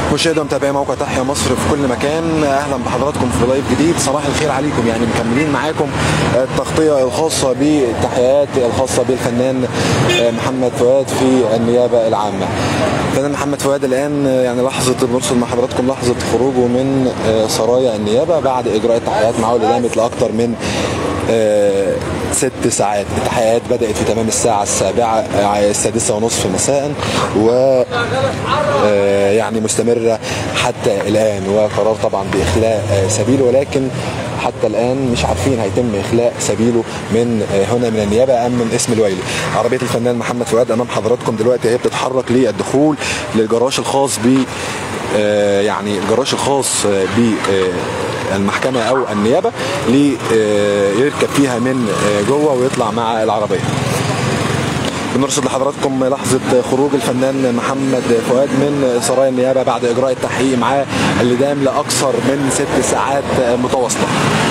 مشاهدة ومتابعي موقع تحيا مصر في كل مكان اهلا بحضراتكم في لايف جديد صباح الخير عليكم يعني مكملين معاكم التغطية الخاصة بالتحيات الخاصة بالفنان محمد فؤاد في النيابة العامة الفنان محمد فؤاد الان يعني لحظة بنرصد مع حضراتكم لحظة خروجه من سرايا النيابة بعد اجراء التحيات معه اللي دامت لاكثر من ست ساعات التحقيقات بدأت في تمام الساعة السابعة السادسة ونصف مساء و يعني مستمرة حتى الآن وقرار طبعا بإخلاء سبيله ولكن حتى الآن مش عارفين هيتم إخلاء سبيله من هنا من النيابة أم من اسم الويلي عربية الفنان محمد فؤاد أمام حضراتكم دلوقتي هي بتتحرك للدخول للجراج الخاص ب يعني الجراج الخاص ب المحكمة أو النيابة ليركب فيها من جوه ويطلع مع العربية بنرصد لحضراتكم لحظة خروج الفنان محمد فؤاد من سرايا النيابة بعد إجراء التحقيق معاه اللي دام لأكثر من ست ساعات متواصلة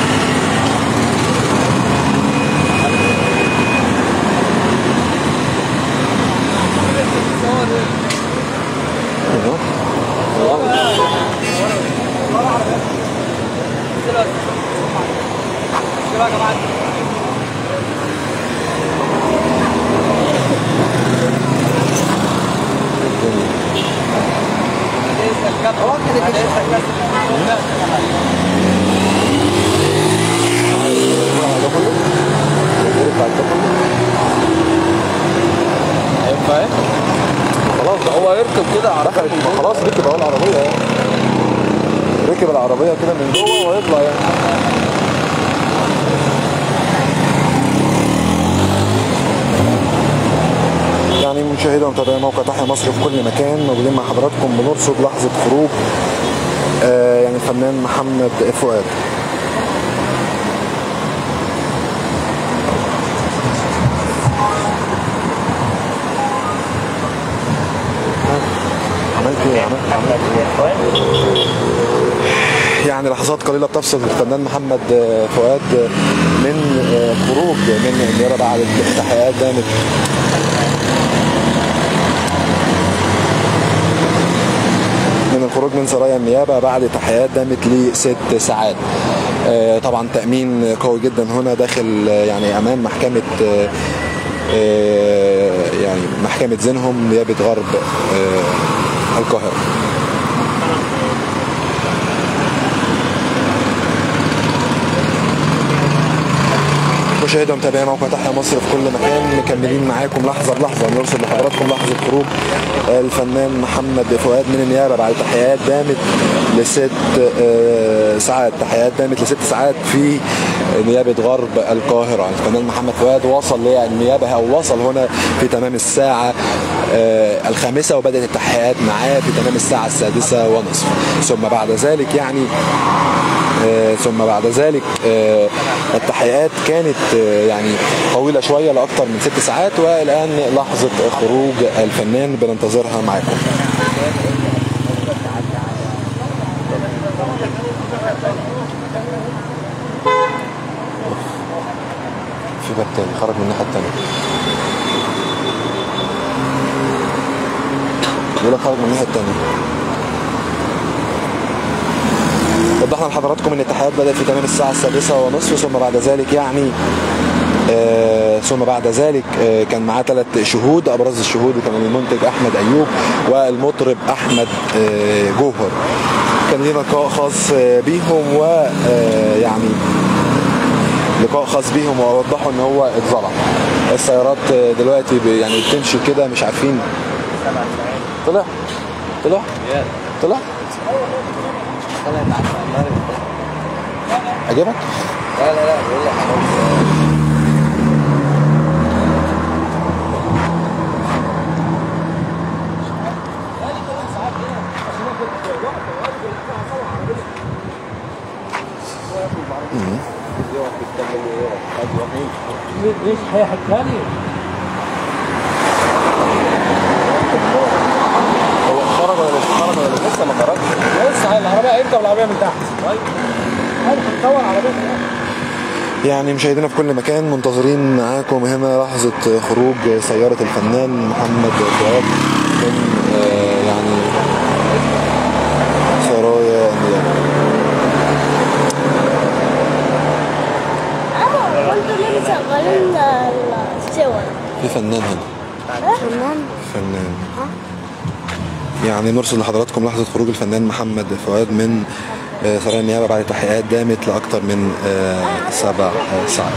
خلاص ده هو يركب كده دخلت خلاص ركب اهو العربيه يعني ركب العربيه كده من جوه ويطلع يعني يعني مشاهدة ومتابعي موقع تحيا مصر في كل مكان موجودين مع حضراتكم بنرصد لحظة خروج آه يعني الفنان محمد فؤاد عملت ايه عملت عملت ايه يعني لحظات قليلة بتفصل الفنان محمد فؤاد من خروج من النيابة بعد التحقيقات دامت من الخروج من سرايا النيابة بعد تحقيقات دامت لست ساعات طبعا تأمين قوي جدا هنا داخل يعني أمام محكمة يعني محكمة زينهم نيابة غرب القاهرة مشاهدة ومتابعي موقع تحيا مصر في كل مكان مكملين معاكم لحظة بلحظة نرسل لحضراتكم لحظة خروج الفنان محمد فؤاد من النيابة بعد تحيات دامت لست ساعات تحيات دامت لست ساعات في نيابة غرب القاهرة الفنان محمد فؤاد وصل للنيابة أو وصل هنا في تمام الساعة الخامسة وبدأت التحقيقات معاه في تمام الساعة السادسة ونصف ثم بعد ذلك يعني ثم بعد ذلك التحقيقات كانت يعني طويلة شوية لأكثر من ست ساعات والآن لحظة خروج الفنان بننتظرها معاكم في باب تاني خرج من الناحية التانية يقول لك خرج من الناحية التانية وضحنا لحضراتكم ان التحقيقات بدات في تمام الساعه السادسه ونصف ثم بعد ذلك يعني آه ثم بعد ذلك آه كان معاه ثلاث شهود ابرز الشهود كان المنتج احمد ايوب والمطرب احمد آه جوهر كان لنا لقاء خاص بيهم ويعني لقاء خاص بيهم ووضحوا ان هو اتظلم السيارات دلوقتي يعني بتمشي كده مش عارفين طلع طلع طلع عجبك؟ لا لا لا بقول لك ليش هيحكيها لي؟ هو خرج ولا لسه خرج ولا لسه ما خرجش؟ لسه العربيه هيركب العربيه من تحت طيب هندور عربيه يعني مشاهدينا في كل مكان منتظرين معاكم هنا لحظة خروج سيارة الفنان محمد فؤاد من آه، يعني يعني نرسل لحضراتكم لحظة خروج الفنان محمد فؤاد من آه، سرايا النيابة بعد تحقيقات دامت لأكثر من آه، سبع آه، ساعات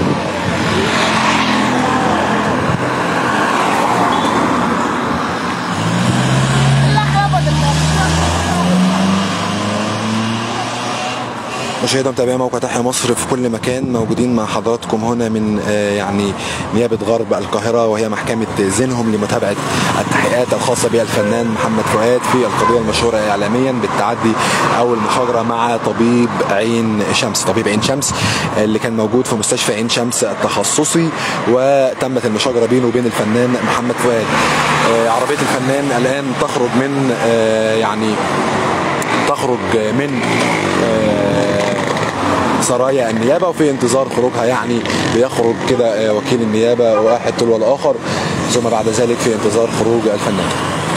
مشاهدة متابعي موقع تحيا مصر في كل مكان موجودين مع حضراتكم هنا من آه، يعني نيابة غرب القاهرة وهي محكمة زينهم لمتابعة التحقيقات الخاصة بالفنان محمد فؤاد في القضية المشهورة إعلاميا بالتعدي أو المشاجرة مع طبيب عين شمس طبيب عين شمس اللي كان موجود في مستشفى عين شمس التخصصي وتمت المشاجرة بينه وبين الفنان محمد فؤاد آه، عربية الفنان الآن تخرج من آه، يعني تخرج من آه، سرايا النيابة وفي انتظار خروجها يعني بيخرج كده آه، وكيل النيابة واحد تلو الآخر ثم بعد ذلك في انتظار خروج الفنان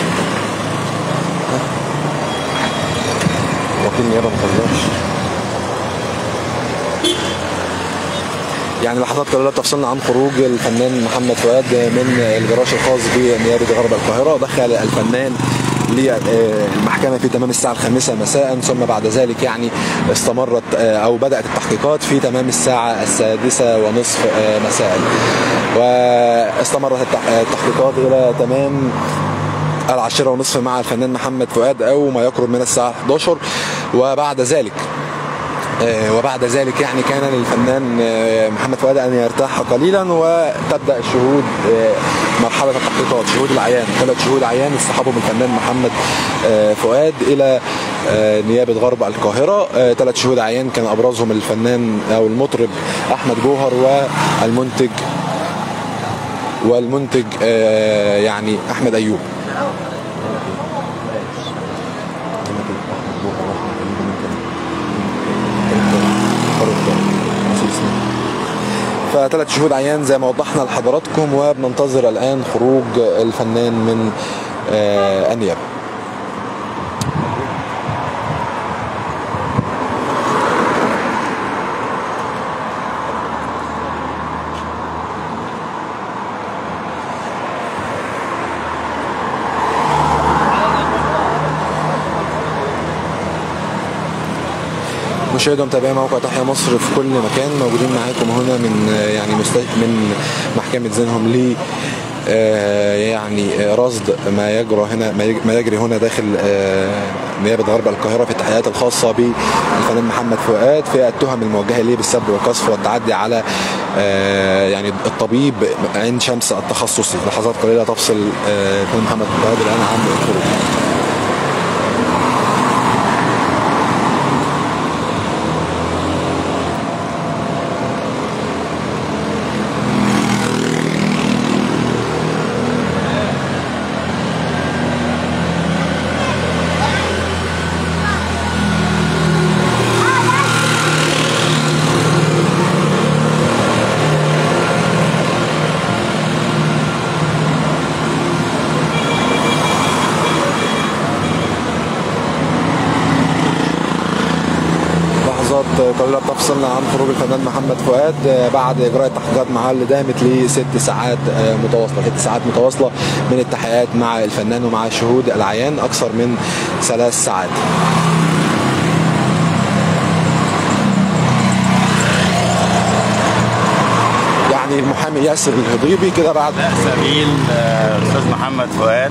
ها؟ وكيل النيابة مخرجش يعني لحظات قليلة تفصلنا عن خروج الفنان محمد فؤاد من الجراج الخاص بنيابة غرب القاهرة دخل الفنان للمحكمة في تمام الساعة الخامسة مساء ثم بعد ذلك يعني استمرت آه، أو بدأت التحقيقات في تمام الساعة السادسة ونصف آه، مساء واستمرت التح- التحقيقات إلى تمام العاشرة ونصف مع الفنان محمد فؤاد أو ما يقرب من الساعة 11 وبعد ذلك آه، وبعد ذلك يعني كان للفنان آه، محمد فؤاد ان يرتاح قليلا وتبدا الشهود آه، مرحله التحقيقات شهود العيان ثلاث شهود عيان اصطحبهم الفنان محمد آه، فؤاد الى آه، نيابه غرب القاهره آه، ثلاث شهود عيان كان ابرزهم الفنان او المطرب احمد جوهر والمنتج والمنتج آه، يعني احمد ايوب فثلاث شهود عيان زي ما وضحنا لحضراتكم وبننتظر الان خروج الفنان من آه، النيابه مشاهدة ومتابعي موقع تحيا مصر في كل مكان موجودين معاكم هنا من آه، يعني مست... من محكمة زينهم ل آه، يعني آه، رصد ما يجرى هنا ما يج- ما يجري هنا داخل آه، نيابة غرب القاهرة في التحقيقات الخاصة بالفنان محمد فؤاد في التهم الموجهة ليه بالسب والقذف والتعدي على آه، يعني الطبيب عين شمس التخصصي لحظات قليلة تفصل آه، الفنان محمد فؤاد الآن عن الخروج لحظات قليلة بتفصلنا عن خروج الفنان محمد فؤاد بعد إجراء التحقيقات معاه اللي دامت لست ساعات متواصلة ست ساعات متواصلة من التحقيقات مع الفنان ومع شهود العيان أكثر من ثلاث ساعات يعني المحامي ياسر الهضيبي كده بعد سبيل آه، الاستاذ محمد فؤاد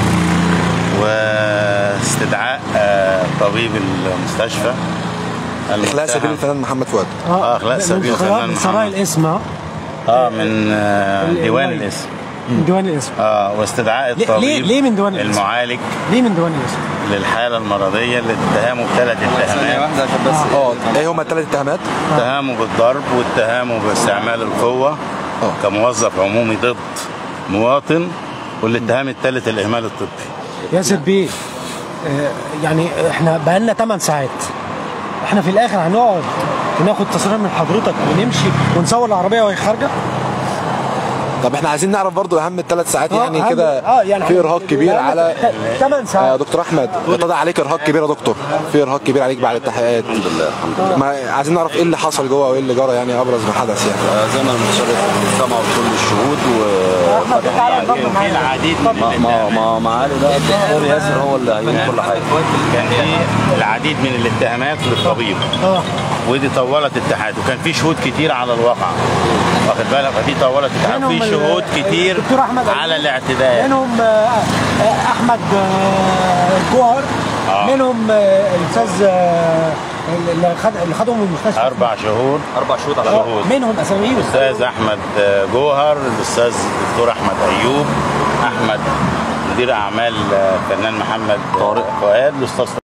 واستدعاء آه، طبيب المستشفى إخلاء سبيل الفنان محمد فؤاد اه اخلاء سبيل من الفنان من سراء محمد الاسم ها؟ اه من آه، ديوان الاسم من ديوان الاسم اه واستدعاء ليه- الطبيب ليه- ليه من ديوان الاسم؟ المعالج ليه من ديوان الاسم؟ للحاله المرضيه اللي اتهموا بثلاث ثانية اتهامات واحدة عشان بس اه ايه هما الثلاث اتهامات؟ اتهاموا بالضرب واتهاموا باستعمال القوه اه. كموظف عمومي ضد مواطن والاتهام الثالث الاهمال الطبي ياسر بيه آه، يعني احنا بقالنا 8 ساعات احنا في الاخر هنقعد وناخد تصريح من حضرتك ونمشي ونصور العربيه وهي خارجه طب احنا عايزين نعرف برضو اهم الثلاث ساعات يعني أهم- كده اه يعني في ارهاق كبير على 8 آه ساعات دكتور احمد اتضح عليك ارهاق كبير يا دكتور في ارهاق كبير عليك بعد التحقيقات الحمد لله الحمد لله ما عايزين نعرف ايه اللي حصل جوه وايه اللي جرى يعني ابرز ما حدث يعني زي ما المتشرف سمعوا كل الشهود و... احمد تعالى انضم في معانا العديد من ما ما الاتهامات ما معالي ده الدكتور ياسر هو اللي هيقول كل حاجه كان في العديد من الاتهامات للطبيب اه ودي طولت اتحاد وكان في شهود كتير على الواقع واخد بالك فدي طولت اتحاد منهم في ال- شهود كتير الدكتور أحمد على أيوب. الاعتداء منهم آه، آه، احمد آه، جوهر آه. منهم آه، الاستاذ آه، اللي خد اللي خدهم من المستشفى اربع شهور اربع شهود على شهود منهم اساميهم الاستاذ احمد جوهر الاستاذ الدكتور احمد ايوب احمد مدير اعمال فنان محمد طارق. فؤاد الاستاذ